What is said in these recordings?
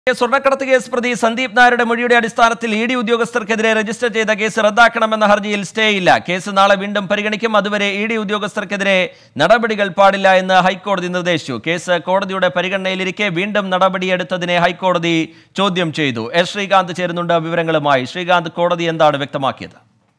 സ്വർണ്ണക്കടത്ത് കേസ് പ്രതി സന്ദീപ് നായരുടെ മൊഴിയുടെ അടിസ്ഥാനത്തിൽ ഇ ഡി ഉദ്യോഗസ്ഥർക്കെതിരെ രജിസ്റ്റർ ചെയ്ത കേസ് റദ്ദാക്കണമെന്ന ഹർജിയിൽ സ്റ്റേ ഇല്ല കേസ് നാളെ വീണ്ടും പരിഗണിക്കും അതുവരെ ഇ ഡി ഉദ്യോഗസ്ഥർക്കെതിരെ നടപടികൾ പാടില്ല എന്ന് ഹൈക്കോടതി നിർദ്ദേശിച്ചു കേസ് കോടതിയുടെ പരിഗണനയിലിരിക്കെ വീണ്ടും നടപടിയെടുത്തതിനെ ഹൈക്കോടതി ചോദ്യം ചെയ്തു എസ് ശ്രീകാന്ത് ചേരുന്നുണ്ട് വിവരങ്ങളുമായി ശ്രീകാന്ത് കോടതി എന്താണ് വ്യക്തമാക്കിയത്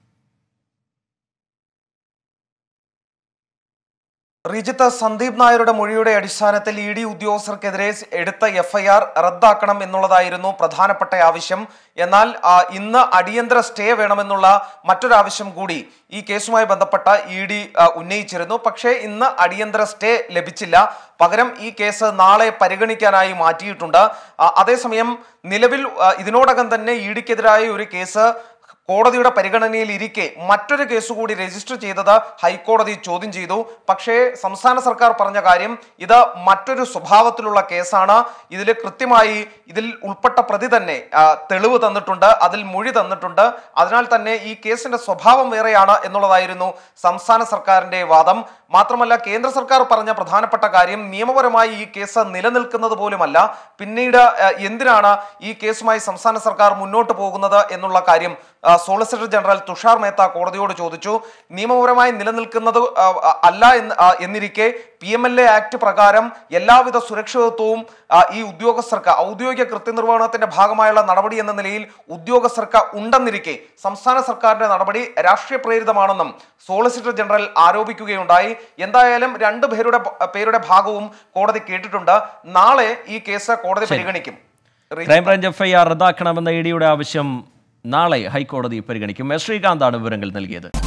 റിജിത്ത് സന്ദീപ് നായരുടെ മൊഴിയുടെ അടിസ്ഥാനത്തിൽ ഇ ഡി ഉദ്യോഗസ്ഥർക്കെതിരെ എടുത്ത എഫ്ഐആർ റദ്ദാക്കണം എന്നുള്ളതായിരുന്നു പ്രധാനപ്പെട്ട ആവശ്യം എന്നാൽ ആ, ഇന്ന് അടിയന്തര സ്റ്റേ വേണമെന്നുള്ള മറ്റൊരാവശ്യം കൂടി ഈ കേസുമായി ബന്ധപ്പെട്ട ഇ ഡി ഉന്നയിച്ചിരുന്നു പക്ഷേ ഇന്ന് അടിയന്തര സ്റ്റേ ലഭിച്ചില്ല പകരം ഈ കേസ് നാളെ പരിഗണിക്കാനായി മാറ്റിയിട്ടുണ്ട് ആ, അതേസമയം നിലവിൽ ആ, ഇതിനോടകം തന്നെ ഇ ഡിക്കെതിരായ ഒരു കേസ് കോടതിയുടെ പരിഗണനയിൽ ഇരിക്കെ മറ്റൊരു കേസ് കൂടി രജിസ്റ്റർ ചെയ്തത് ഹൈക്കോടതി ചോദ്യം ചെയ്തു പക്ഷേ സംസ്ഥാന സർക്കാർ പറഞ്ഞ കാര്യം ഇത് മറ്റൊരു സ്വഭാവത്തിലുള്ള കേസാണ് ഇതിൽ കൃത്യമായി ഇതിൽ ഉൾപ്പെട്ട പ്രതി തന്നെ ആ, തെളിവ് തന്നിട്ടുണ്ട് അതിൽ മൊഴി തന്നിട്ടുണ്ട് അതിനാൽ തന്നെ ഈ കേസിന്റെ സ്വഭാവം വേറെയാണ് എന്നുള്ളതായിരുന്നു സംസ്ഥാന സർക്കാരിന്റെ വാദം മാത്രമല്ല കേന്ദ്ര സർക്കാർ പറഞ്ഞ പ്രധാനപ്പെട്ട കാര്യം നിയമപരമായി ഈ കേസ് നിലനിൽക്കുന്നത് പോലുമല്ല പിന്നീട് ആ, എന്തിനാണ് ഈ കേസുമായി സംസ്ഥാന സർക്കാർ മുന്നോട്ട് പോകുന്നത് എന്നുള്ള കാര്യം ആ, സോളിസിറ്റർ ജനറൽ തുഷാർ മേത്ത കോടതിയോട് ചോദിച്ചു നിയമപരമായി നിലനിൽക്കുന്നത് ആ, അല്ല എന്ന് ആ, എന്നിരിക്കെ P M L A act പ്രകാരം എല്ലാവിധ സുരക്ഷിതത്വവും ആ, ഈ ഉദ്യോഗസ്ഥർക്ക് ഔദ്യോഗിക കൃത്യനിർവഹണത്തിന്റെ ഭാഗമായുള്ള നടപടി എന്ന നിലയിൽ ഉദ്യോഗസ്ഥർക്ക് ഉണ്ടെന്നിരിക്കെ സംസ്ഥാന സർക്കാരിന്റെ നടപടി രാഷ്ട്രീയ പ്രേരിതമാണെന്നും സോളിസിറ്റർ ജനറൽ ആരോപിക്കുകയുണ്ടായി എന്തായാലും രണ്ടു പേരുടെ പേരുടെ ഭാഗവും കോടതി കേട്ടിട്ടുണ്ട് നാളെ ഈ കേസ് കോടതി പരിഗണിക്കും ക്രൈംബ്രാഞ്ച് എഫ്ഐആർ റദ്ദാക്കണമെന്ന ഇ ഡിയുടെ ആവശ്യം നാളെ ഹൈക്കോടതി പരിഗണിക്കും എസ് ശ്രീകാന്താണ് വിവരങ്ങൾ നൽകിയത്